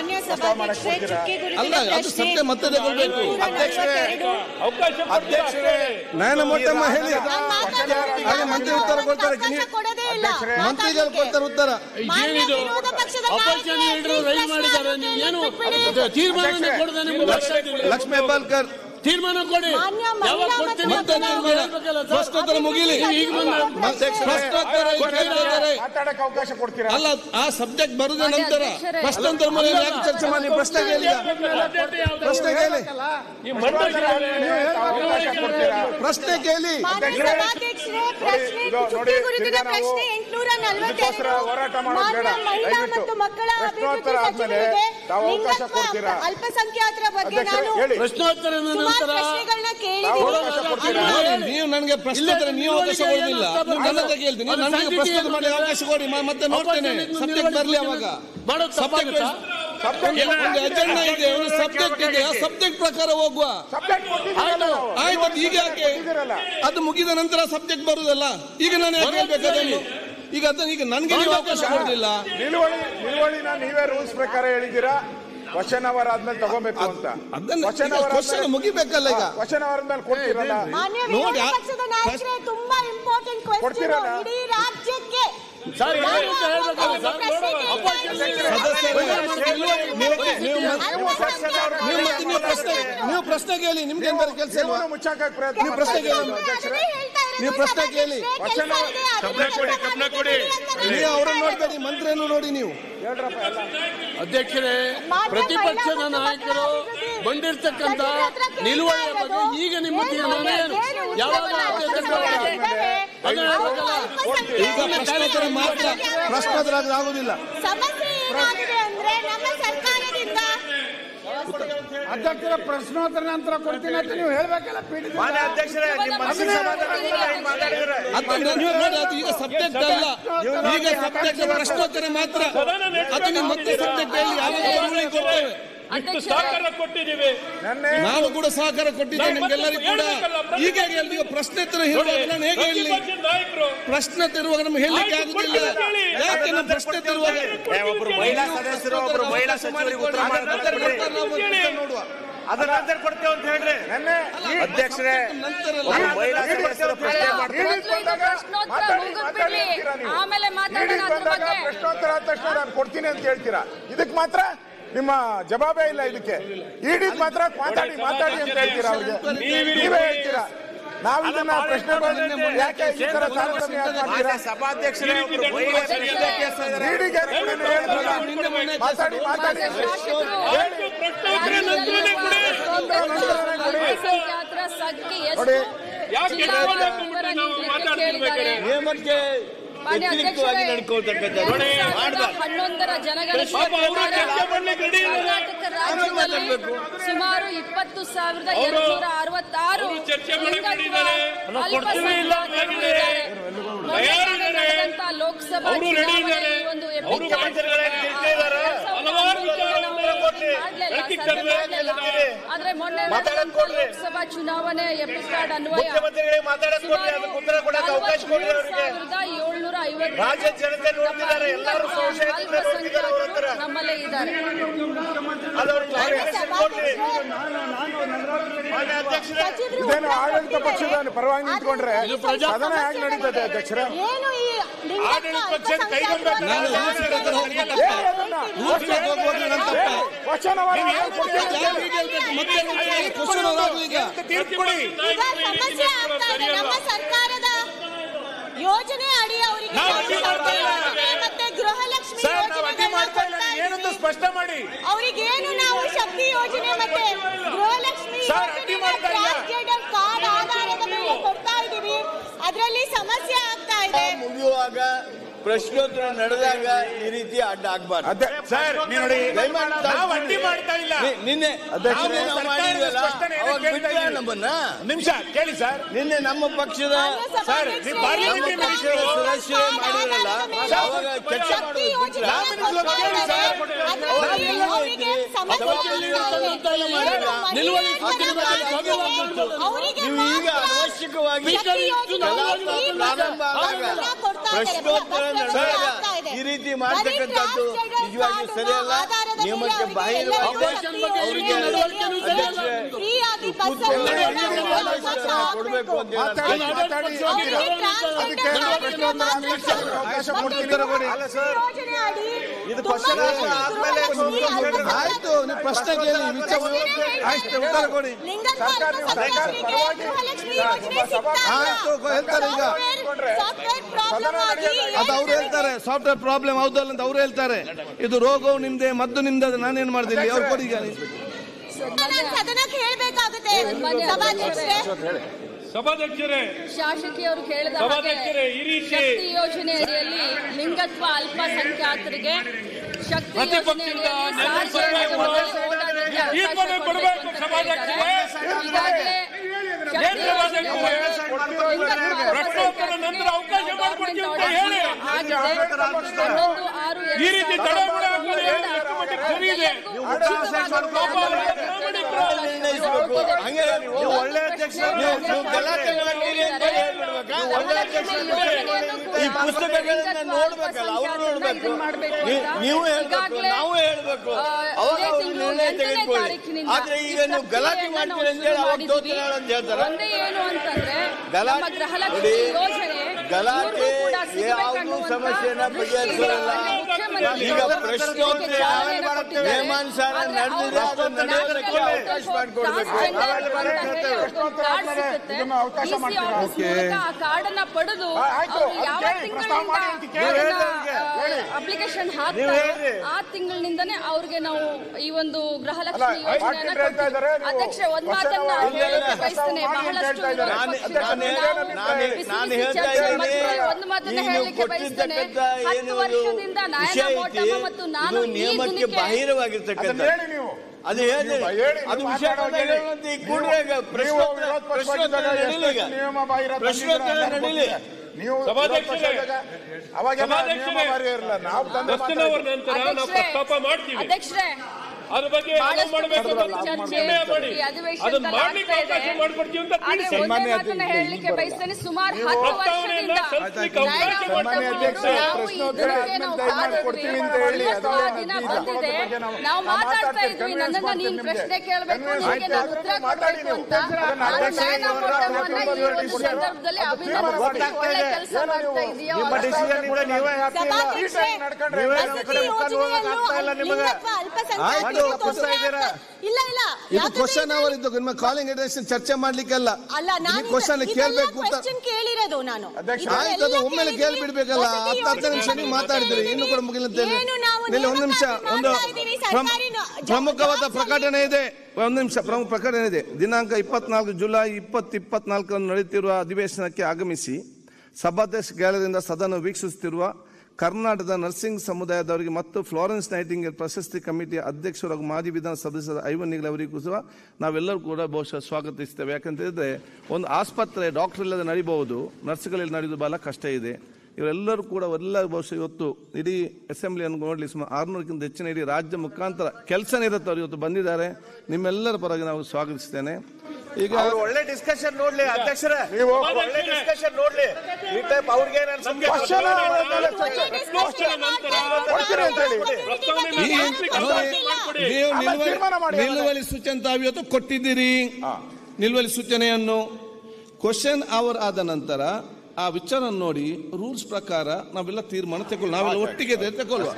ಮಾನ್ಯ ಪ್ರಸ್ತಾವ ಮಾಡಕ್ ಸಭಾಧ್ಯಕ್ಷರೇ ಕೊಡ್ತೀರಾ? ಚುಕ್ಕೆ ಗುರುತಿನ ಅಲ್ಲ, ಅದು ಪ್ರಶ್ನೆ ಸತ್ಯ ಮತ್ತೆ ತಗೊಳ್ಬೇಕು. ನೂರ ಅಧ್ಯಕ್ಷರೇ, ನಲವತ್ತೆರಡು. ಅವಕಾಶ ಅಧ್ಯಕ್ಷರೇ ನಯನ ಮೊಟ್ಟಮ್ಮ ಹೇಳಿ ನಾನು ಮಾತಾಡ್ತೀನಿ. ಹಾಗೆ ಮಂತ್ರಿ ಉತ್ತರ ಕೊಡ್ತಾರೆ ಅವಕಾಶ ಕೊಡೋದೇ ಇಲ್ಲ ಮಂತ್ರಿಗಳು ಕೊಡ್ತಾರೆ ಉತ್ತರ ಮಾನ್ಯ ಇದೇನಿದು ವಿರೋಧ ಪಕ್ಷದ ಅಪೋಸಿಷನ್ ನಾಯಕರೇ, ಲೀಡರ್ please ರೈಸ್ ಮಾಡಿದ್ದಾರೆ ಪ್ರಶ್ನೆ ನೀವು ಏನು ಬಿಟ್ಬಿಡಿ. ತೀರ್ಮಾನ ಕೊಡದೆ ನಿಮ್ಗೆ ಬರ್ತಾ ಇದ್ದೀವಿ. ಲಕ್ಷ್ಮೀ ಹೆಬ್ಬಾಳ್ಕರ್ ತೀರ್ಮಾನ ಕೊಡಿ ಮಾನ್ಯ ಯಾವಾಗ ಮಹಿಳಾ ಕೊಡ್ತೀನಿ ಮತ್ತು ಅಂತ ನೀವು ಮಕ್ಕಳ ಹೇಳ್ಬೇಕಲ್ಲ ಸರ್. ಪ್ರಶ್ನೋತ್ತರ ಮುಗಿಲಿ ಈಗ ಬಂದ ಪ್ರಶ್ನೋತ್ತರ ಈಗ ಕೇಳ್ತಾ ಇದ್ದಾರೆ. ಮಾತಾಡಕ್ಕೆ ಅವಕಾಶ ಕೊಡ್ತೀರಾ ಅಲ್ಲ ಆ ಸಬ್ಜೆಕ್ಟ್ ಬರುದ ನಂತರ ಪ್ರಶ್ನೋತ್ತರ ಮೇಲೆ ಯಾಕೆ ಚರ್ಚೆ ಮಾಡಿ ಪ್ರಶ್ನೆ ಕೇಳಿ ಪ್ರಶ್ನೆ ಕೇಳಿ ಈ ಮಂಡಳಿ ಅವಕಾಶ ಕೊಡ್ತೀರಾ ಪ್ರಶ್ನೆ ಕೇಳಿ ಮಾನ್ಯ ಸಭಾಧ್ಯಕ್ಷರೇ, ಪ್ರಶ್ನೆ ಇದು ನೋಡಿ, ಚುಕ್ಕೆ ಗುರುತಿನ ತಿರ್ಗಾ ನಾವು ಪ್ರಶ್ನೆ ಎಂಟುನೂರ ಇದಕ್ಕೋಸ್ಕರ ನಲವತ್ತೆರಡು ಹೋರಾಟ ಮಾಡೋದು ಮಾನ್ಯ ಬೇಡ. ಮಹಿಳಾ ದಯವಿಟ್ಟು. ಮತ್ತು ಮಕ್ಕಳ ಅಭಿವೃದ್ಧಿ ಪ್ರಶ್ನೋತ್ತರ ಆದ್ಮೇಲೆ ಸಚಿವರಿಗೆ ತಾವು ಅವಕಾಶ ಲಿಂಗತ್ವ ಕೊಡ್ತೀರಾ? ಅಲ್ಪಸಂಖ್ಯಾತರ ಬಗ್ಗೆ ಅಧ್ಯಕ್ಷರೇ, ನಾನು ಹೇಳಿ ಪ್ರಶ್ನೋತ್ತರದ ಸುಮಾರು ನಂತರ ಪ್ರಶ್ನೆಗಳನ್ನ ತಾವು ಕೇಳಿದ್ದೀನಿ ಅವಕಾಶ ಕೊಡ್ತೀರಾ? ನೋಡಿ, ನೀವು ನನಗೆ ಪ್ರಶ್ನೆ ಇದ್ರೆ ನೀವು ಅವಕಾಶ ಕೊಡುದಿಲ್ಲ ನೀವು ನನ್ನ ಹತ್ರ ಕೇಳ್ತೀನಿ ಅದು ನನಗೆ ಸಾಹಿತ್ಯ ಪ್ರಶ್ನೆ ಮಾಡಿ ಅವಕಾಶ ಕೊಡಿ ಮ- ಮತ್ತೆ ನೋಡ್ತೇನೆ ಅಪೋಸಿಷನ್ ಸಬ್ಜೆಕ್ಟ್ ಬರಲಿ ಅವಾಗ ಮಾಡೋದು ಸಬ್ಜೆಕ್ಟ್ ತಪ್ಪಾಗುತ್ತಾ? ಒಂದು ಅಜೆಂಡಾ ಇದೆ ಒಂದು ಸಬ್ಜೆಕ್ಟ್ ಇದೆ ಆ ಸಬ್ಜೆಕ್ಟ್ ಪ್ರಕಾರ ಹೋಗುವ ಸಬ್ಜೆಕ್ಟ್ ಕೊಟ್ಟಿದ್ದೀರಲ್ಲ ನಾವು. ಆಯ್ತು ಅದು ಈಗ ಯಾಕೆ ಕೊಟ್ಟಿದ್ದೀರಲ್ಲ. ಅದು ಮುಗಿದ ನಂತರ ಸಬ್ಜೆಕ್ಟ್ ಬರುದಲ್ಲ ಈಗ ನಾನು ಯಾಕೆ ಹೇಳ್ಬೇಕು ಅದನ್ನು ಈಗ ಅದನ್ನು ಈಗ ನನಗೆ ನೀವು ಅವಕಾಶ ಕೊಡಲಿಲ್ಲ ನಿಲುವಳಿ ನಿಲುವಳಿನ ನೀವೇ ರೂಲ್ಸ್ ಪ್ರಕಾರ ಹೇಳಿದ್ದೀರಾ ಕ್ವಶನ್ ಅವರ್ ಆದ್ಮೇಲೆ ತಗೋಬೇಕು ಅಂತ ಅದನ್ನ ಕ್ವಶನ್ ಈಗ ಅವರ್ question ಮುಗಿಬೇಕಲ್ಲ ಈಗ ಕ್ವಶನ್ ಅವರ್ ಆದ್ಮೇಲೆ ಕೊಡ್ತೀರಲ್ಲ ಮಾನ್ಯ ನೋಡಿ, ವಿರೋಧ ಆ- ಪಕ್ಷದ ನಾಯಕರೇ ತುಂಬಾ ಇಂಪಾರ್ಟೆಂಟ್ ಕ್ವೆಶ್ಚನ್ ಕೊಡ್ತೀರಲ್ಲ? ಇಡೀ ರಾಜ್ಯಕ್ಕೆ ಸರ್, ಏನು ಮಾನ್ಯ ಅಂತ ಹೇಳ್ಬೇಕಲ್ಲ ಸರ್? ಪ್ರಶ್ನೆ ಕೇಳ್ತಾ ಸದಸ್ಯರು ಇದ್ದೀನಿ. ನೀವು ನೀವು ನೀವು ಮತ್ತೆ ನೀವು ಪ್ರಶ್ನೆ ನೀವು ಪ್ರಶ್ನೆ ಕೇಳಿ ನಿಮ್ಗೆ ಏನ್ ಬೇರೆ ಕೆಲಸ ಇಲ್ವಾ ನೀವು ಮುಚ್ಚಾಕಕ್ ಪ್ರಯತ್ನ ನೀವು ಪ್ರಶ್ನೆ ಕೇಳಿ ಅಧ್ಯಕ್ಷರೇ ನೀವು ಪ್ರಶ್ನೆ ಕೇಳಿ. ನೀವು ಅವರನ್ನು ನೋಡ್ಬೇಡಿ ಮಂತ್ರಿಯನ್ನು ನೋಡಿ ನೀವು ಅಧ್ಯಕ್ಷರೇ ಪ್ರತಿಪಕ್ಷದ ನಾಯಕರು ಬಂದಿರ್ತಕ್ಕಂತ ನಿಲುವಳಿಯ ಬಗ್ಗೆ ಈಗ ನಿಮ್ಮ ತೀರ್ಮಾನ ಏನು ಯಾವಾಗ ಅದನ್ನ ಹೇಳ್ಬೇಕಲ್ಲ. ಈಗ ಪ್ರಶ್ನೋತ್ತರ ಮಾತ್ರ ಪ್ರಶ್ನೋತ್ತರ ಅದು ಆಗುದಿಲ್ಲ ಸಮಸ್ಯೆ ಏನಾಗಿದೆ ಅಂದ್ರೆ ನಮ್ಮ ಸರ್ಕಾರದಿಂದ ಅಧ್ಯಕ್ಷರ ಪ್ರಶ್ನೋತ್ತರ ನಂತರ ಕೊಡ್ತೀನಿ ಅಂತ ನೀವು ಹೇಳ್ಬೇಕಲ್ಲ ಪೀಠ ಮಾನ್ಯ ಅಧ್ಯಕ್ಷರೇ ನಿಮ್ಮ ಮನಸ್ಸಿಗೆ ಸಮಾಧಾನ ಆಗುದಿಲ್ಲ ಹಿಂಗ್ ಮಾತಾಡಿದ್ರೆ ಅದನ್ನ ನೀವು ನೋಡಿ ಅದು ಈಗ ಸಬ್ಜೆಕ್ಟ್ ಅಲ್ಲ ಈಗ ಸಬ್ಜೆಕ್ಟ್ ಪ್ರಶ್ನೋತ್ತರ ಮಾತ್ರ ಅದು ನೀವು ಮತ್ತೆ ಸಬ್ಜೆಕ್ಟ್ ಹೇಳಿ ಯಾವಾಗ ಬರವಣಿಗೆ ಕೊಡ್ತೇವೆ ಇಷ್ಟು ಸಹಕಾರ ಕೊಟ್ಟಿದ್ದೀವಿ ನನ್ನೆ ನಾನು ಕೂಡ ಸಹಕಾರ ಕೊಟ್ಟಿದ್ದೇನೆ ನಿಮ್ಗೆಲ್ಲರಿಗೂ ಕೂಡ ಈಗ ಹೇಳಿ ಈಗ ಪ್ರಶ್ನೆ ತರ ಹೇಳುವಾಗ ನಾನು ಹೇಗೆ ಹೇಳಿ ಪ್ರತಿಪಕ್ಷದ ನಾಯಕರು ಪ್ರಶ್ನೆ ತರುವಾಗ ನಮ್ಗೆ ಹೇಳಲಿಕ್ಕೆ ಆಗುದಿಲ್ಲ ಯಾಕೆ ನಾವು ಪ್ರಶ್ನೆ ತರುವಾಗ ಏ, ಒಬ್ರು ಮಹಿಳಾ ಸದಸ್ಯರು ಒಬ್ರು ಮಹಿಳಾ ಸಚಿವರಿಗೆ ಉತ್ತರ ಮಾಡ್ತಾರೆ ನೋಡುವ ಅದರ ನಂತರ ಕೊಡ್ತೇವೆ ಅಂತ ಹೇಳ್ರಿ ನನ್ನೆ ಅಧ್ಯಕ್ಷರೇ ನಂತರ ಒಬ್ರು ಮಹಿಳಾ ಸದಸ್ಯರು ಪ್ರಶ್ನೆ ಮಾಡ್ತಾರೆ ಈಡಿಗ್ ಬಂದಾಗ ಮಾತಾಡಿ ಮಾತಾಡಿ ಅಂತೀರಾ ನೀವು ಆಮೇಲೆ ಮಾತಾಡೋಣ ಈಡಿಗ್ ಅದ್ರ ಬಂದಾಗ ಬಗ್ಗೆ. ಪ್ರಶ್ನೋತ್ತರ ಆದ ತಕ್ಷಣ ನಾನು ಕೊಡ್ತೀನಿ ಅಂತ ಹೇಳ್ತೀರಾ ಇದಕ್ ಮಾತ್ರ ನಿಮ್ಮ ಜವಾಬೇ ಇಲ್ಲ ಇದಕ್ಕೆ ಈಡಿಗ್ ಮಾತ್ರ ಮಾತಾಡಿ ಮಾತಾಡಿ ಅಂತ ಹೇಳ್ತೀರಾ ಅವ್ರಿಗೆ ನೀವೇ ಹೇಳ್ತೀರಾ ನಾವು ಇದನ್ನ ಪ್ರಶ್ನೆ ಮಾಡಿ ಯಾಕೆ ಈ ತರ ತಾರತಮ್ಯ ಯಾಕೆ ಮಾಡ್ತೀರಾ ಮಾನ್ಯ ಸಭಾಧ್ಯಕ್ಷರೇ ಒಬ್ರು ಮಹಿಳಾ ಸದಸ್ಯರು ಕೇಳ್ತಾ ಇದ್ದಾರೆ. ಈಡಿಗೆ ಹೇಳಿದ್ರಲ್ಲ, ಮಾತಾಡಿ ಮಾತಾಡಿ ಅಂತ. ಆಯ್ತು ಪ್ರಶ್ನೋತ್ತರ ನಂತರನೇ ಕೊಡಿ ಅಲ್ಪಸಂಖ್ಯಾತರ ಸಂಖ್ಯೆ ನೋಡಿ, ಎಷ್ಟು ಯಾಕೆ ಜಿಲ್ಲಾ ಎತ್ಕೊಂಡು ಮೆಂಬರ್ ನಾವು ನೀವು ಮಾತಾಡ್ತಿರ್ಬೇಕಾದ್ರೆ? ಕೇಳಿದ್ದಾರೆ. ನೇಮಕ್ಕೆ ಮಾನ್ಯ ವ್ಯತಿರಿಕ್ತವಾಗಿ ಅಧ್ಯಕ್ಷರೇ, ನಡ್ಕೊಳ್ತಕ್ಕಂಥದ್ದು ಎರಡು ಸಾವಿರದ ಹನ್ನೊಂದರ ಜನಗಣತಿ ಪಾಪ ಅವರು ಪ್ರಕಾರ ಚರ್ಚೆ ಮಾಡ್ಲಿಕ್ಕೆ ready ಇದ್ದಾರೆ. ಕರ್ನಾಟಕ ರಾಜ್ಯದಲ್ಲಿ ಸುಮಾರು ಇಪ್ಪತ್ತು ಸಾವಿರದ ಅವರು- ಎರಡ್ನೂರ ಅರವತ್ತಾರು ಅವರು ಚರ್ಚೆ ಮಾಡಕ್ಕೆ ready ಲಿಂಗತ್ವ ಇದ್ದಾರೆ. ನಾವು ಕೊಡ್ತೀವಿ ಇಲ್ಲ ಅಂತ ಅಲ್ಪಸಂಖ್ಯಾತರು ಹೇಳಿದ್ದಾರೆ. ಇದ್ದಾರೆ. ತಯಾರಿದ್ದಾರೆ. ನಡೆದಂತ ಲೋಕಸಭಾ ಅವರು ready ಚುನಾವಣೆ ಇದ್ದಾರೆ. ಈ ಒಂದು ಅವರು ಎಪಿಕ್ ಗೆಲ್ತಿದ್ದಾರೆ. ಹಲವಾರು ವಿಚಾರಗಳನ್ನು ಕೊಡ್ಲಿ. ಮಾಡ್ಲಿಲ್ಲ, ಎಪಿಕ್ ಸರ್ವೆ ಸರ್ವೆ ಮಾಡ್ಲಿಲ್ಲ. ಮಾಡಿದ್ದಾರೆ. ಆದ್ರೆ ಮೊನ್ನೆ ಮಾತಾಡಕ್ ನಡೆದಂತ ಕೊಡ್ಲಿ. ಲೋಕಸಭಾ ಚುನಾವಣೆ ಎಪಿಕ್ ಕಾರ್ಡ್ ಅನ್ವಯ ಮುಖ್ಯಮಂತ್ರಿಗಳಿಗೆ ಮಾತಾಡಕ್ ಕೊಡ್ಲಿ ಅದಕ್ಕೆ ಉತ್ತರ ಕೊಡಕ್ಕೆ ಅವಕಾಶ ಕೊಡ್ಲಿ ಅವರಿಗೆ ಏಳ್ನೂರ ಐವತ್ತು ರಾಜ್ಯ ಜನತೆ ನೋಡ್ತಿದ್ದಾರೆ ಎಲ್ಲರೂ ಸಂಶಯದಿಂದ ನೋಡ್ತಿದ್ದಾರೆ ಅವ್ರ ಹತ್ರ ನಮ್ಮಲ್ಲೇ ಇದ್ದಾರೆ ಅದವ್ರ ಕ್ಲಾರಿಫಿಕೇಶನ್ ಕೊಡ್ಲಿ ಮಾನ್ಯ ಅಧ್ಯಕ್ಷರೇ ಇದೇನು ಆಡಳಿತ ಪಕ್ಷದ ಪರವಾಗಿ ನಿಂತ್ಕೊಂಡ್ರೆ ಸದನ ಹೇಗೆ ನಡೀತದೆ ಅಧ್ಯಕ್ಷರೇ ಏನು ಈ ಲಿಂಗತ್ವ ಆಡಳಿತ ಪಕ್ಷದ ಕೈಗೊಂಡ ನಾನು ರೂಲ್ಸ್ ಪ್ರಕಾರ ಹೋಗ್ಬೇಕಪ್ಪ ಹೇಳಿ ಅದನ್ನ. ರೂಲ್ಸ್ ಪ್ರಕಾರ ಹೋಗುವಾಗ ನನ್ನ ತಪ್ಪ ಕ್ವಶನ್ ಅವರ್ ಯಾಕೆ ಕೊಡ್ತೀರಾ? ಯಾಕೆ ಹೀಗೆ ಹೇಳ್ಬೇಕು? ಮತ್ತೆ ಕ್ವಶನ್ ಅವರಾಗು ಈಗ ತೀರ್ಪು ಕೊಡಿ ಈಗ ಸಮಸ್ಯೆ ಆಗ್ತಾ ಇದೆ ನಮ್ಮ ಸರ್ಕಾರದ ಯೋಜನೆ ಅಡಿ ಅವರಿಗೆ ನಾವು ಅಡ್ಡಿ ಮಾಡ್ತಾ ಇಲ್ಲ. ಯೋಜನೆ ಮತ್ತೆ ಗೃಹಲಕ್ಷ್ಮಿ ಸರ್ ನಾವು ಅಡ್ಡಿ ಮಾಡ್ತಾ ಇಲ್ಲ ಯೋಜನೆಗಳನ್ನ ಏನಂತ ಕೊಡ್ತಾ ಸ್ಪಷ್ಟ ಮಾಡಿ ಇದ್ದೀವಿ. ಅವ್ರಿಗೇನು ನಾವು ಶಕ್ತಿ ಯೋಜನೆ ಮತ್ತೆ ಗೃಹಲಕ್ಷ್ಮಿ ಸರ್, ಅಡ್ಡಿ ಮಾಡ್ತಾ ಇಲ್ಲ. ಟ್ರಾನ್ಸ್ಜೆಂಡರ್ ಕಾರ್ಡ್ ಆಧಾರದ ಮೇಲೆ ಕೊಡ್ತಾ ಇದೀವಿ ಅದರಲ್ಲಿ ಸಮಸ್ಯೆ ಆಗ್ತಾ ಇದೆ ಮುಗಿಯುವಾಗ ಪ್ರಶ್ನೋತ್ತರ ನಡೆದಾಗ ಈ ರೀತಿ ಅಡ್ಡ ಆಗ್ಬಾರ್ದು ಅಧ್ಯ- ಸರ್ ನೀವು ನೋಡಿ ದಯಮಾಡಿ ತಾವು ನಾವು ಅಡ್ಡಿ ಮಾಡ್ತಾ ಇಲ್ಲ ನಿ- ನಿನ್ನೆ ಅಧ್ಯಕ್ಷರೇ, ನಿನ್ನೆ ನಾವು ಸರ್ಕಾರದ ಮಾಡಿದ್ವಲ್ಲ, ಸ್ಪಷ್ಟನೆ ಏನೋ ಅವಾಗ ಕೇಳ್ತಾ ಬಿಟ್ರಾ ಇದ್ದೀವಿ. ನಮ್ಮನ್ನ ನಿಮಿಷ ಕೇಳಿ ಸರ್ ನಿನ್ನೆ ನಮ್ಮ ಪಕ್ಷದ ಸರ್ ನೀವು ಪಾರ್ಲಿಮೆಂಟರಿ ನಮ್ಮ ಪಕ್ಷದ ಸದಸ್ಯರೇ ಮಾಡಿದ್ರಲ್ಲ ಅವಾಗ ಚರ್ಚೆ ಶಕ್ತಿ ಮಾಡೋದು ಯೋಜನೆ ಬಿಟ್ರಾ? ನಾವು ನಿಮ್ಗೆ ಕೇಳಿ ಸರ್. ಅದರಲ್ಲಿ ಅವರಿಗೆ ಸಮಸ್ಯೆ ಸಭೆಯಲ್ಲಿ ಇರ್ತಕ್ಕಂಥ ನಮ್ಮ ನಿಲುವಳಿ ಸೂಚನೆ ಬಗ್ಗೆ ಗೌರವ ಅವರಿಗೆ ನೀವು ಈಗ ಅನವಶ್ಯಕವಾಗಿ ಶಕ್ತಿ ಯೋಜನೆ ಕಲಾಪ ಈ ಪ್ರಾರಂಭ ಆದಾಗ ಅದನ್ನ ಕೊಡ್ತಾ ಇದ್ದಾರೆ. ಪ್ರಶ್ನೋತ್ತರ ಬಸ್ ನಡೆದಾಗ ಆಗ್ತಾ ಇದೆ. ಈ ರೀತಿ ಬರೀ ಮಾಡ್ತಕ್ಕಂಥದ್ದು ಟ್ರಾನ್ಸ್ಜೆಂಡರ್ ನಿಜವಾಗಿಯೂ ಕಾರ್ಡ್ನ ಸರಿಯಲ್ಲ ಆಧಾರದ ಮೇಲೆ ನಿಯಮಕ್ಕೆ ಅವರಿಗೆ ಬಾಹಿರವಾಗಿ ಎಲ್ಲರಿಗೂ ಅವಕಾಶ ಶಕ್ತಿ ಬಗ್ಗೆ ಅವರಿಗೆ ಯೋಜನೆ ನಡವಳಿಕೆನೂ ಸರಿಯಲ್ಲ. ಅಧ್ಯಕ್ಷರೇ, ಫ್ರೀಯಾಗಿ ಬಸ್ ಕೂತ್ಕೊಳ್ಳಿ, ಅಲ್ಲಿ ಅವಕಾಶ ಅವಕಾಶ ಕೊಡಬೇಕು ಅಂತ ಹೇಳಿ ಮಾತಾಡಿ ನಾನು ಮಾತಾಡಿ ಅವರಿಗೆ ಅದಕ್ಕೆ ಟ್ರಾನ್ಸ್ಜೆಂಡರ್ ನಾವು ಕಾರ್ಡ್ನ ಪ್ರಶ್ನೋತ್ತರ ಮಾತ್ರ ಅವಕಾಶ ಕೊಡ್ತೀನಿ ಅಲ್ಲ ಸರ್ ಯೋಜನೆ ಅಡಿ ಇದು ತುಂಬಾ question answer ಆದ್ಮೇಲೆ ಗೃಹಲಕ್ಷ್ಮಿ ಸ್ವಲ್ಪ ಆಯ್ತು ನೀವು ಪ್ರಶ್ನೆ ಕೇಳಿ ವಿಚಾರ ಆಯ್ತು ಉತ್ತರ ಕೊಡಿ ಲಿಂಗತ್ವ ಸರ್ಕಾರ ನೀವು ಸರ್ಕಾರ ಅಲ್ಪಸಂಖ್ಯಾತರಿಗೆ ಪರವಾಗಿ ಗೃಹಲಕ್ಷ್ಮಿ ಯೋಜನೆ ಸಿಗ್ತಾ ಇಲ್ಲ. ಆಯ್ತು, ಹೇಳ್ತಾರೆ ಈಗ. ಸಾಫ್ಟ್ವೇರ್- ಸಾಫ್ಟ್ವೇರ್ ಪ್ರಾಬ್ಲಮ್ ಆಗಿ ಅದು ಅವ್ರು ಹೇಳ್ತಾರೆ ಸಾಫ್ಟ್ವೇರ್ ಪ್ರಾಬ್ಲಮ್ ಹೌದಲ್ಲ ಅಂತ ಅವ್ರು ಹೇಳ್ತಾರೆ ಇದು ರೋಗವು ನಿಮ್ದೆ ಮದ್ದು ನಿಮ್ದೆ ಅದು ನಾನೇನ್ ಮಾಡ್ದಿಲ್ಲ ಅವ್ರು ಕೊಡಿ ಈಗ. ನಾನು ಸದನಕ್ಕೆ ಹೇಳ್ಬೇಕಾಗುತ್ತೆ ಸಭಾಧ್ಯಕ್ಷರೇ ಸಭಾಧ್ಯಕ್ಷರೇ ಶಾಸಕಿಯವರು ಕೇಳಿದ ಹಾಗೆ ಸಭಾಧ್ಯಕ್ಷರೇ, ಈ ರೀತಿ- ಶಕ್ತಿ ಯೋಜನೆ ಅಡಿಯಲ್ಲಿ ಲಿಂಗತ್ವ ಅಲ್ಪಸಂಖ್ಯಾತರಿಗೆ ಶಕ್ತಿ ಪ್ರತಿಪಕ್ಷದಿಂದ ಯೋಜನೆಯಲ್ಲಿ ನೆನ್ನೆ ಸಾರ್ವಜನಿಕ ಕೊಡ್ಬೇಕು. ಬಸ್ ಓಡಾಡಲಿಕ್ಕೆ ಈ ಅವಕಾಶ ಕೊನೆ ಕೊಡ್ಬೇಕು ಕೊಡ್ಬೇಕು ಅಂತ ಸಭಾಧ್ಯಕ್ಷರೇ. ಹೇಳಿದ್ದಾರೆ. ಈಗಾಗಲೇ ಶಕ್ತಿ ಏನ್ ಸಭಾಧ್ಯಕ್ಷರೇ? ಲಿಂಗತ್ವ ಪ್ರಶ್ನೋತ್ತರ ನಂತರ ಅವಕಾಶ ಮಾಡ್ಕೊಡ್ತೀವಿ ಅಂತ ಹೇಳಿ. ಆಗಿದೆ. ಹನ್ನೊಂದು ಆರು ಎರಡು ಈ ರೀತಿ ಸಾವಿರದ ತಡಮಾಡ ಹಾಕೋದು ಏನು ಅಷ್ಟು ಮಟ್ಟಿಗೆ ಸರಿ ಇದೆ? ಎಲ್ಲರಿಗೂ ಉಚಿತವಾಗಿ ಪಾಪ ಅವರ ಪ್ರಾಮಾಣಿಕರು. ನಿರ್ಣಯಿಸಬೇಕು ಹಂಗೆ ನೀವು ನೀವು ಒಳ್ಳೆ ಅಧ್ಯಕ್ಷರು. ನೀವು ನೀವು ಗಲಾಟೆ ಮಾಡ್ತೀರಿ ಅಂತ ಹೇಳ್ಬಿಡ್ಬೇಕಾ ಒಳ್ಳೆ ಈ ಪುಸ್ತಕಗಳನ್ನ ನೋಡ್ಬೇಕಲ್ಲ ಅವ್ರು ನೋಡ್ಬೇಕು ನೀ- ನೀವು ಹೇಳ್ಬೇಕು ನಾವು ಹೇಳ್ಬೇಕು ಅವಾಗ ಅವ್ರು ನಿರ್ಣಯ ತೆಗೆದುಕೊಳ್ಳಿ ಆದ್ರೆ ಈಗ ನೀವು ಗಲಾಟೆ ಮಾಡ್ತೀರಿ ಅಂತ ಹೇಳಿ ಅವಾಗ ತೋರ್ತಾರೆ ಅಂತ ಹೇಳ್ತಾರೆ ಒಂದೇ ಏನು ಅಂತಂದ್ರೆ ಗಲಾಟೆ- ನಮ್ಮ ಗೃಹಲಕ್ಷ್ಮಿ ನೋಡಿ, ಯೋಜನೆ ಗಲಾಟೆ ಇವ್ರಿಗೂ ಕೂಡ ಯಾವ್ದು ಸಿಗಬೇಕನ್ನುವಂತ ಸಮಸ್ಯೆನ ಬಗೆಹರಿಸಲ್ಲ ಮುಖ್ಯಮಂತ್ರಿಗಳು ಈಗ ಇದಕ್ಕೆ ಪ್ರಶ್ನೋತ್ತರ ಚಾಲನೆಯನ್ನ ಕೊಟ್ಟಿದ್ದಾರೆ. ನಿಯಮಾನುಸಾರ ಆದ್ರೆ ನಡೆದಿದೆ ಅವ್ರು ಅದು ನಡೆಯೋದಕ್ಕೆ ಅವಕಾಶ ಮಾಡಿಕೊಡ್ಬೇಕು ಟ್ರಾನ್ಸ್ಜೆಂಡರ್ ಅಂತ ಹೇಳಿ ಅವ್ರಿಗೊಂದು ಕಾರ್ಡ್ ಸಿಗುತ್ತೆ. ಇದನ್ನ ಅವಕಾಶ DC ಮಾಡ್ತೀರಾ? ಆಫೀಸ್ ಮೂಲಕ ಆ ಕಾರ್ಡನ್ನ ಪಡೆದು ಆ, ಆಯ್ತು. ಅವರು ಯಾವ ಅದಕ್ಕೆ ಪ್ರಸ್ತಾವ ಮಾಡಿ ಅಂತ ಕೇಳಿ. ತಿಂಗಳಿಂದ ಅಪ್ಲಿಕೇಶನ್ ಹಾಕ್ತಾರೆ ಆ ತಿಂಗಳಿನಿಂದಾನೇ ಅವ್ರಿಗೆ ನಾವು ಈ ಒಂದು ಗೃಹಲಕ್ಷ್ಮಿ ಅಲ್ಲ, ಯೋಜನೆಯನ್ನ ಮಾಡ್ತೀನಿ ಅಂತ ಇದ್ದಾರೆ, ಕೊಡ್ತೀವಿ ನೀವು ಅಧ್ಯಕ್ಷ ಒಂದ್ ವಚನ ಮಾತನ್ನ ವಾಹಿನಿ ಹೇಳಕ್ಕೆ ಪ್ರಸ್ತಾವ ಬಯಸ್ತೇನೆ ಮಾಡಿ ಅಂತ ಬಹಳಷ್ಟು ಹೇಳ್ತಾ ಇದ್ದಾರೆ. ವಿರೋಧ ನಾನು- ಪಕ್ಷಗಳು ನಾನು- ನಾವು ನಾನು- ಬಿಸಿ ನಾನು ಬಿಸಿ ಹೇಳ್ತಾ ಚರ್ಚೆ ಇದ್ದೀನಿ, ಮಾಡ್ತೀವಿ. ಒಂದು ಮಾತನ್ನ ನೀವು ಹೇಳಲಿಕ್ಕೆ ಬಯಸ್ತೇನೆ ಕೊಟ್ಟಿರ್ತಕ್ಕಂಥ ಹತ್ತು ಏನು ವರ್ಷದಿಂದ ವಿಷಯ ನಾಯನ ಐತಿ ಮೋಟಮ್ಮ ಮತ್ತು ನಾನು ಇದು ಈ ನಿಯಮಕ್ಕೆ ದಿನಕ್ಕೆ ಅದನ್ನ ಬಾಹಿರವಾಗಿರ್ತಕ್ಕಂಥ ಹೇಳಿ ನೀವು ಅದು ಹೇಳಿ ನೀವು ಹೇಳಿ, ಅದು ನೀವು ವಿಷಯ ಮಾತಾಡೋದು ಹೇಳಿ. ಹೇಳುವಂತ ಈ ಕೂಡಲೇ ಈಗ ನೀವು ಪ್ರಶ್ನೋತ್ತರ ವಿರೋಧ ಪಕ್ಷ ಪ್ರಶ್ನೋತ್ತರ ಇದ್ದಾಗ ನಡೀಲಿ ಈಗ ಎಷ್ಟು ನಿಯಮ ಬಾಹಿರ ಪ್ರಶ್ನೋತ್ತರ ತಂದಿದ್ದೀರಾ ನಡೀಲಿ. ಗೊತ್ತಿದೆ. ನೀವು ವಿರೋಧ ಪಕ್ಷ ಸಭಾಧ್ಯಕ್ಷರೇ. ಇದ್ದಾಗ ಅವಾಗೆಲ್ಲ ನಿಯಮ ಸಭಾಧ್ಯಕ್ಷರೇ. ಬಾಹಿರ ಇರಲ್ಲ ನಾವು ತಂದೆ ಕ್ವಶನ್ ಅವರ್ ನಂತರ ನಾವು ಅಧ್ಯಕ್ಷರೇ, ಪ್ರಸ್ತಾಪ ಮಾಡ್ತೀವಿ ಅಧ್ಯಕ್ಷರೇ ಅದ್ರ ಬಗ್ಗೆ ಏನು ಬಹಳಷ್ಟು ಮಾಡಬೇಕು ಪ್ರಶ್ನೆ ಚರ್ಚೆ ನಿರ್ಣಯ ಮಾಡಿ ಈ ಅಧಿವೇಶನದಲ್ಲಿ ಅದನ್ನ ಮಾಡ್ಲಿಕ್ಕೆ ಆಗ್ತಾ ಇದೆ. ಅವಕಾಶ ಮಾಡ್ಕೊಡ್ತೀವಿ ಅಂತ ಆದ್ರೆ ತಿಳಿಸಿ ಒಂದೇ ಮಾತನ್ನ ಹೇಳಲಿಕ್ಕೆ ಬಯಸ್ತೇನೆ ಸುಮಾರು ಹತ್ತು ಪ್ರಸ್ತಾವನೆಯನ್ನ ವರ್ಷದಿಂದ ಸಲ್ಲಿಸಲಿಕ್ಕೆ ಅವಕಾಶ ನ್ಯಾಯ ಸನ್ಮಾನ್ಯ ಮೊಟ್ಟ ಅಧ್ಯಕ್ಷ, ಮೊದಲು ನಾವು ಈ ಪ್ರಶ್ನೋತ್ತರ ದಿನಕ್ಕೆ ನಾವು ಆದ್ಮೇಲೆ ಕಾದಿದ್ವಿ. ಕೊಡ್ತೀವಿ ಅಂತ ಹೇಳಿ, ಇವತ್ತು ಆ ಅದು ದಿನ ಈ ಬಂದಿದೆ ಬಗ್ಗೆ ನಾವು- ನಾವು ನಾವು ಮಾತಾಡ್ತಾ ಮಾತಾಡ್ತೀವಿ, ಇದ್ವಿ convince ನನ್ನನ್ನ ನೀನು ಮಾಡ್ತೀವಿ ಪ್ರಶ್ನೆ ನಿಮ್ಗೆ. ಕೇಳಬೇಕು convince ನಿನಗೆ ನಾನು ಮಾಡ್ತೀವಿ, ಉತ್ತರ ಮಾತಾಡಿ ಕೊಡಬೇಕು ನೀವು. ಅಂತ ಅದನ್ನ ಆದ್ರೆ ಅಧ್ಯಕ್ಷ ನ್ಯಾಯ ಇವರು ಮೊಟ್ಟಮೊದಲ ಈ ಅವರು ಒಂದು ಕೊಡ್ತಾರೆ. ಸಂದರ್ಭದಲ್ಲಿ ಅದು ಅಭಿನಂದನೆ ತೀರ್ಮಾನ ಮಾಡಿ. ಒಳ್ಳೆ ಕೆಲಸ ಏನು ಮಾಡ್ತಾ ನೀವು- ಇದೆಯೋ ನಿಮ್ಮ ಡಿಸಿಷನ್ ಕೂಡ ನೀವೇ ಹಾಕ್ತಿಲ್ಲ ಸಭಾಧ್ಯಕ್ಷರೇ, ಈ ಟೈಮ್ ನಡ್ಕೊಂಡ್ರೆ ನೀವೇ ವಸತಿ ನಮ್ಮ ಕಡೆ ಮುಖ ನೋಡೋಕೆ ಆಗ್ತಾ ಇಲ್ಲ ನಿಮಗೆ ಲಿಂಗತ್ವ ಅಲ್ಪಸಂಖ್ಯಾತರಿಗೆ ಆಯ್ತು, ತೊಂದ್ರೆ ಒಪ್ಪಿಸ್ತಾ ಇದ್ದೀರಾ? ಆಗ್ತಾ- ಇಲ್ಲ ಇಲ್ಲ ಇದು ಯಾಕಂದ್ರೆ ಕ್ವಶನ್ ಅವರ್ ಇದು ನಿಮ್ಮ ಕಾಲಿಂಗ್ ಅಡ್ರೆಸ್ ಚರ್ಚೆ ಮಾಡ್ಲಿಕ್ಕೆಲ್ಲ ಅಲ್ಲ ನಾನು ಕ್ವಶನ್ ಕೇಳ್ಬೇಕು ಅಂತ ಕ್ವಶನ್ ಕೇಳಿರೋದು ನಾನು ಅಧ್ಯಕ್ಷ, ಇದನ್ನೆಲ್ಲ ಆಯ್ತು ಅದು ಒಮ್ಮೆಲೆ ಕೇಳಿದ್ವಿ. ಕೇಳ್ಬಿಡ್ಬೇಕಲ್ಲ ವಸತಿ ಹತ್ತು ಹತ್ತು ನಿಮಿಷ ನೀವು ಯೋಜನೆ ಮಾತಾಡಿದ್ರಿ ಇನ್ನು ಕೂಡ ಮುಗಿಲ್ಲ ಅಂತ ಹೇಳಿ ಏನು ನಾವು ನಿಲ್ಲಿ ಒಂದು ನಿಮಿಷ ನೇಮಕಾತಿ ಒಂದು ಮಾಡ್ತಾ ಇದ್ದೀವಿ, ಪ್ರಮ್- ಸರ್ಕಾರಿ ನ- ಜ- ಪ್ರಮುಖವಾದ ಜಾಬ್ಸ್ ಪ್ರಕಟಣೆ ಇದೆ ಒಂದು ನಿಮಿಷ ಪ್ರಮುಖ ಪ್ರಕಟಣೆ ಇದೆ ದಿನಾಂಕ ಇಪ್ಪತ್ನಾಲ್ಕು ಜುಲೈ ಇಪ್ಪತ್ತು ಇಪ್ಪತ್ನಾಲ್ಕರಂದು ನಡೆಯುತ್ತಿರುವ ಅಧಿವೇಶನಕ್ಕೆ ಆಗಮಿಸಿ ಸಭಾಧ್ಯಕ್ಷ ಗ್ಯಾಲರಿಯಿಂದ ಸದನ ವೀಕ್ಷಿಸುತ್ತಿರುವ ಕರ್ನಾಟಕದ ನರ್ಸಿಂಗ್ ಸಮುದಾಯದವರಿಗೆ ಮತ್ತು ಫ್ಲಾರೆನ್ಸ್ ನೈಟಿಂಗೇಲ್ ಪ್ರಶಸ್ತಿ ಕಮಿಟಿಯ ಅಧ್ಯಕ್ಷರು ಹಾಗೂ ಮಾಜಿ ವಿಧಾನ ಸದಸ್ಯರ ಐವನ್ ನಿಗಲವರಿಗೂ ಸಹ ನಾವೆಲ್ಲರೂ ಕೂಡ ಬಹುಶಃ ಸ್ವಾಗತಿಸ್ತೇವೆ ಯಾಕಂತ ಹೇಳಿದ್ರೆ ಒಂದು ಆಸ್ಪತ್ರೆ ಡಾಕ್ಟರ್ ಇಲ್ಲದೆ ನಡಿಬಹುದು ನರ್ಸ್ಗಳಲ್ಲಿ ನಡೆಯುವುದು ಬಹಳ ಕಷ್ಟ ಇದೆ ಇವರೆಲ್ಲರೂ ಕೂಡ ಎಲ್ಲ ಬಹುಶಃ ಇವತ್ತು ಇಡೀ ಅಸೆಂಬ್ಲಿಯನ್ನು ನೋಡಲಿ ಸುಮಾರು ಆರುನೂರಕ್ಕಿಂತ ಹೆಚ್ಚಿನ ಇಡೀ ರಾಜ್ಯ ಮುಖಾಂತರ ಕೆಲಸ ನಿರತವರು ಇವತ್ತು ಬಂದಿದ್ದಾರೆ ನಿಮ್ಮೆಲ್ಲರ ಪರವಾಗಿ ನಾವು ಸ್ವಾಗತಿಸ್ತೇನೆ ಈಗ ಅವ್ರು ಒಳ್ಳೆ ಡಿಸ್ಕಷನ್ ನೋಡ್ಲಿ ಅಧ್ಯಕ್ಷರ ನೀವು ಒಳ್ಳೆ ಡಿಸ್ಕಷನ್ ನೋಡ್ಲಿ ಈ ಟೈಪ್ ಅವ್ರಿಗೆ ಏನ್ ಅನ್ಸುತ್ತೆ ಕ್ವಶನ್ ಆದ್ಮೇಲೆ ಚರ್ಚೆ. ಕ್ವಶನ್ ನಂತರ ಕೊಡ್ತೀರಿ ಅಂತ ಹೇಳಿ ಪ್ರಸ್ತಾವನೆ ಈ- ಮಾಡ್ಲಿಕ್ಕೆ ನೋಡಿ, ಅವಕಾಶ ಮಾಡಿಕೊಡಿ. ನೀವು ಆಮೇಲೆ ನಿಲುವಳಿ ತೀರ್ಮಾನ ಮಾಡಿ ನಿಲುವಳಿ ಸೂಚನೆ ತಾವು ಇವತ್ತು ಕೊಟ್ಟಿದ್ದೀರಿ ನಿಲುವಳಿ ಸೂಚನೆಯನ್ನು ಕ್ವಶನ್ ಅವರ್ ಆದ ನಂತರ ಆ ವಿಚಾರ ನೋಡಿ ರೂಲ್ಸ್ ಪ್ರಕಾರ ನಾವೆಲ್ಲ ತೀರ್ಮಾನ ತಗೊಳ್ಳ ನಾವೆಲ್ಲ ಒಟ್ಟಿಗೆ ತಗೊಳ್ಳುವ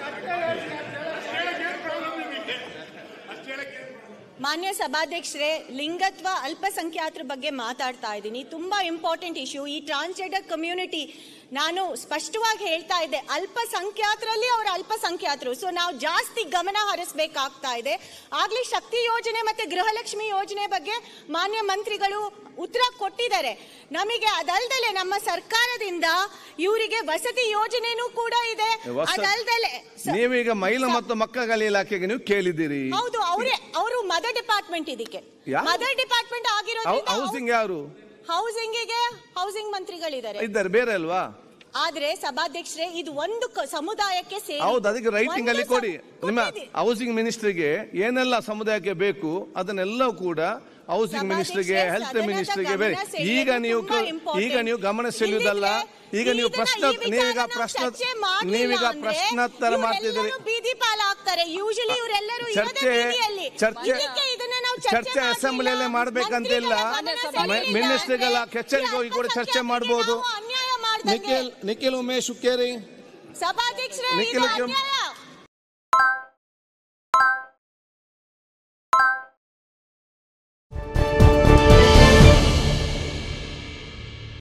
ಮಾನ್ಯ ಸಭಾಧ್ಯಕ್ಷರೇ ಲಿಂಗತ್ವ ಅಲ್ಪಸಂಖ್ಯಾತರ ಬಗ್ಗೆ ಮಾತಾಡ್ತಾ ಇದ್ದೀನಿ ತುಂಬಾ ಇಂಪಾರ್ಟೆಂಟ್ ಇಶ್ಯೂ ಈ ಟ್ರಾನ್ಸ್ಜೆಂಡರ್ ಕಮ್ಯುನಿಟಿ ನಾನು ಸ್ಪಷ್ಟವಾಗಿ ಹೇಳ್ತಾ ಇದ್ದೆ ಅಲ್ಪಸಂಖ್ಯಾತರಲ್ಲಿ ಅವರು ಅಲ್ಪಸಂಖ್ಯಾತರು ಸೊ ನಾವು ಜಾಸ್ತಿ ಗಮನ ಹರಿಸಬೇಕಾಗ್ತಾ ಇದೆ ಆಗ್ಲೇ ಶಕ್ತಿ ಯೋಜನೆ ಮತ್ತೆ ಗೃಹಲಕ್ಷ್ಮಿ ಯೋಜನೆ ಬಗ್ಗೆ ಮಾನ್ಯ ಮಂತ್ರಿಗಳು ಉತ್ತರ ಕೊಟ್ಟಿದ್ದಾರೆ ನಮಗೆ ಅದಲ್ದಲೆ ನಮ್ಮ ಸರ್ಕಾರದಿಂದ ಇವರಿಗೆ ವಸತಿ ಯೋಜನೆನೂ ಕೂಡ ಇದೆ ವಸ- ಅದಲ್ದಲೆ ಸ- ನೀವೀಗ ಮಹಿಳಾ ಮತ್ತು ಮಕ್ಕಳ ಇಲಾಖೆಗೆ ನೀವು ಕೇಳಿದ್ದೀರಿ ಹೌದು ಅವರೇ ಅವರು ಮದರ್ ಡಿಪಾರ್ಟ್ಮೆಂಟ್ ಇದಕ್ಕೆ ಯಾ- ಮದರ್ ಡಿಪಾರ್ಟ್ಮೆಂಟ್ ಆಗಿರೋದ್ರಿಂದ ಹೌಸಿಂಗ್ ಯಾರು ಹೌಸಿಂಗಿಗೆ ಹೌಸಿಂಗ್ ಮಂತ್ರಿಗಳಿದ್ದಾರೆ ಇದ್ದಾರೆ ಬೇರೆ ಅಲ್ವಾ ಆದ್ರೆ ಸಭಾಧ್ಯಕ್ಷರೇ ಇದು ಒಂದು ಕ- ಸಮುದಾಯಕ್ಕೆ ಸೇರಿ ಹೌದು ಅದಕ್ಕೆ ರೈಟಿಂಗ್ ಅಲ್ಲಿ ಒಂದು ಸ- ಕೊಡಿ ನಿಮ್ಮ ಕೊಟ್ಟಿದೆ. ಹೌಸಿಂಗ್ ಮಿನಿಸ್ಟ್ರಿಗೆ ಏನೆಲ್ಲ ಸಮುದಾಯಕ್ಕೆ ಬೇಕು ಅದನ್ನೆಲ್ಲವೂ ಕೂಡ ಹೌಸಿಂಗ್ ಸಭಾಧ್ಯಕ್ಷರೇ, ಮಿನಿಸ್ಟ್ರಿಗೆ ಹೆಲ್ತ್ ಸದನದ ಮಿನಿಸ್ಟ್ರಿಗೆ ಗಮನ ಬೇರೆ ಸೆಳೆಯೋದು ಈಗ ನೀವು ತುಂಬಾ important. ಈಗ ನೀವು ಗಮನ ಸೆಳೆಯುವುದಲ್ಲ ಈಗ ನೀವು ಇದನ್ನ- ಪ್ರಶ್ನ ಈ ವಿಚಾರನ ನೀವೀಗ ನಾವು ಪ್ರಶ್ನ ಚರ್ಚೆ ಮಾಡ್ಲಿಲ್ಲ ನೀವೀಗ ಅಂದ್ರೆ ಪ್ರಶ್ನೋತ್ತರ ಮಾಡ್ತಿದ್ದೀರಿ ಇವರೆಲ್ಲರೂ ಬೀದಿ ಪಾಲಾಗ್ತಾರೆ ಯೂಶಲಿ ಇವರೆಲ್ಲರೂ ಇರೋದೇ ಚರ್ಚೆ ಬೀದಿಯಲ್ಲಿ. ಚರ್ಚೆ ಇದಕ್ಕೆ ಇದನ್ನ ನಾವು ಚರ್ಚೆ ಮಾಡ್ಲಿಲ್ಲ. ಅಸೆಂಬ್ಲಿಯಲ್ಲೇ ಮಾಡ್ಬೇಕಂತಿಲ್ಲ ಮಂತ್ರಿಗಳ ಗಮನ ಸೆಳೆಯಲಿಲ್ಲ ಮಿನಿಸ್ಟ್ರಿಗಳ ಅಂದ್ರೆ ಕೆಚ್ಚರಿಗೆ ಹೋಗಿ ಕೂಡ ಈ ಚರ್ಚೆ ಅಲ್ಪಸಂಖ್ಯಾತರಿಗೆ ಮಾಡಬಹುದು ನಾವು ಅನ್ಯಾಯ ಮಾಡ್ದಂಗೆ. ನಿಖಿಲ್ ನಿಖಿಲ್ ಉಮೇಶ್ ಹುಕ್ಕೇರಿ ಸಭಾಧ್ಯಕ್ಷರೇ ಇದು ನಿಖಿಲ್ ಕೆ- ಅನ್ಯಾಯ